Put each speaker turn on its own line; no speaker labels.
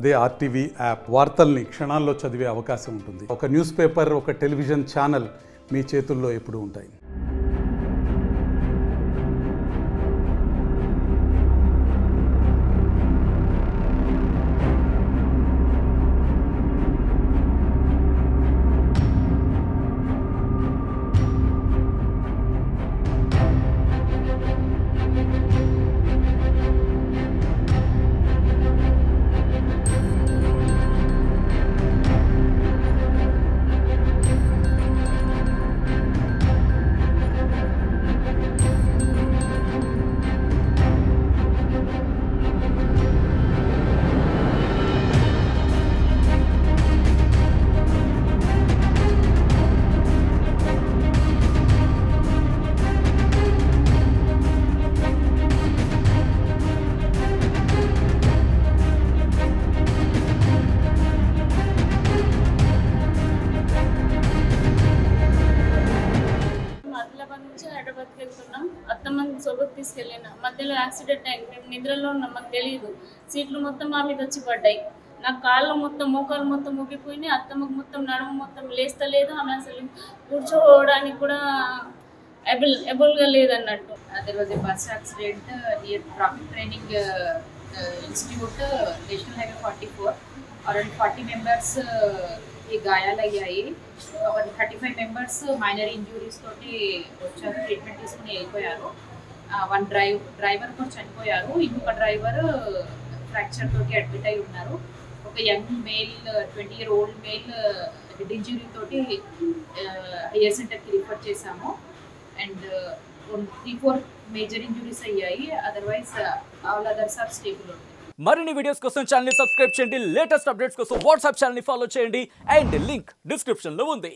అదే RTV app వార్తల్ని క్షణాల్లో చదివే అవకాశం ఉంటుంది ఒక న్యూస్ పేపర్ ఒక టెలివిజన్ ఛానల్ మీ చేతుల్లో ఎప్పుడూ ఉంటాయి
ఆదిలాబాద్ నుంచి హైదరాబాద్కి వెళ్తున్నాం అత్తమ్మని సోబత్ తీసుకెళ్ళిన మధ్యలో యాక్సిడెంట్ అయింది మేము నిద్రలో ఉన్నాం మాకు తెలియదు సీట్లు మొత్తం మా మీద వచ్చి పడ్డాయి నా కాళ్ళు మొత్తం మోకాలు మొత్తం ఊగిపోయినాయి అత్తమ్మకు మొత్తం నడుము మొత్తం లేస్తలేదు ఆమె అసలు కూర్చోవడానికి కూడా ఎబుల్ ఎబుల్గా లేదన్నట్టు
Uh, there was a bus accident uh, near traffic training uh, uh, institute uh, national highway 44 around 40 members uh, ఈ గాయాలయ్యాయి ఒక thirty five members minor injuries తోటి వచ్చారు ట్రీట్మెంట్ తీసుకుని వెళ్ళిపోయారు వన్ డ్రైవ్ డ్రైవర్ కూడా చనిపోయారు ఇంకొక డ్రైవర్ ఫ్రాక్చర్ తోటి అడ్మిట్ అయి ఉన్నారు ఒక young male twenty year old male head injury తోటి హైయర్ సెంటర్కి రిఫర్ చేశాము and three four major injuries అయ్యాయి otherwise all others are stable ఉంటాయి
మరిన్ని వీడియోస్ కోసం ఛానల్ సబ్స్క్రైబ్ చేయండి లేటెస్ట్ అప్డేట్స్ కోసం వాట్సాప్ ఛానల్ ఫాలో చేయండి అండ్ లింక్ డిస్క్రిప్షన్ లో ఉంది